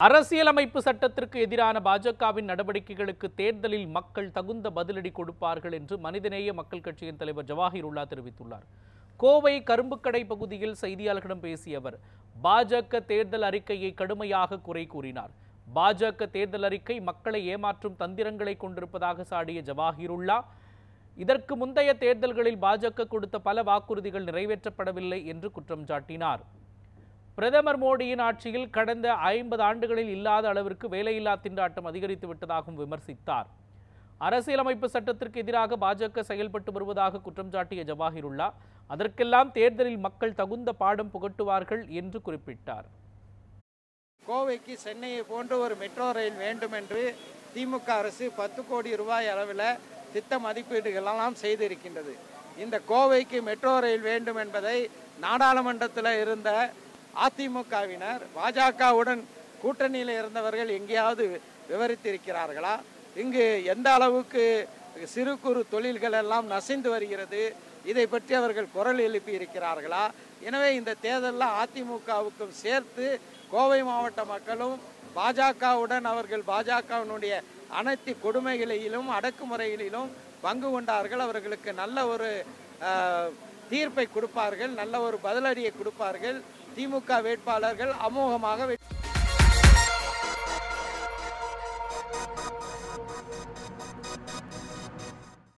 அரசியலமைப்பு சட்டத்திற்கு எதிரான பாஜகவின் நடவடிக்கைகளுக்கு தேர்தலில் மக்கள் தகுந்த பதிலடி கொடுப்பார்கள் என்று மனிதநேய மக்கள் கட்சியின் தலைவர் ஜவாஹிருல்லா தெரிவித்துள்ளார் கோவை கரும்புக்கடை பகுதியில் செய்தியாளர்களிடம் பேசிய அவர் பாஜக தேர்தல் அறிக்கையை கடுமையாக குறை கூறினார் பாஜக தேர்தல் அறிக்கை மக்களை ஏமாற்றும் தந்திரங்களை கொண்டிருப்பதாக சாடிய ஜவாஹிருல்லா இதற்கு முந்தைய தேர்தல்களில் பாஜக கொடுத்த பல வாக்குறுதிகள் நிறைவேற்றப்படவில்லை என்று குற்றம் சாட்டினார் பிரதமர் மோடியின் ஆட்சியில் கடந்த ஐம்பது ஆண்டுகளில் இல்லாத அளவிற்கு வேலையில்லா திண்டாட்டம் அதிகரித்து விட்டதாகவும் விமர்சித்தார் அரசியலமைப்பு சட்டத்திற்கு எதிராக பாஜக செயல்பட்டு வருவதாக குற்றம் சாட்டிய ஜவாஹிருல்லா அதற்கெல்லாம் தேர்தலில் மக்கள் தகுந்த பாடம் புகட்டுவார்கள் என்று குறிப்பிட்டார் கோவைக்கு சென்னையை போன்ற ஒரு மெட்ரோ ரயில் வேண்டும் என்று திமுக அரசு பத்து கோடி ரூபாய் அளவில் திட்ட மதிப்பீடுகளெல்லாம் செய்திருக்கின்றது இந்த கோவைக்கு மெட்ரோ ரயில் வேண்டும் என்பதை நாடாளுமன்றத்தில் இருந்த அதிமுகவினர் பாஜகவுடன் கூட்டணியில் இருந்தவர்கள் எங்கேயாவது விவரித்திருக்கிறார்களா இங்கு எந்த அளவுக்கு சிறு குறு தொழில்கள் எல்லாம் நசிந்து வருகிறது இதை பற்றி அவர்கள் குரல் எழுப்பி இருக்கிறார்களா எனவே இந்த தேர்தலில் அதிமுகவுக்கும் சேர்த்து கோவை மாவட்ட மக்களும் பாஜகவுடன் அவர்கள் பாஜகவினுடைய அனைத்து கொடுமைகளிலும் அடக்குமுறைகளிலும் பங்கு கொண்டார்கள் அவர்களுக்கு நல்ல ஒரு அஹ், தீர்ப்பை கொடுப்பார்கள் நல்ல ஒரு பதிலடியை கொடுப்பார்கள் திமுக வேட்பாளர்கள் அமோகமாக வெற்றி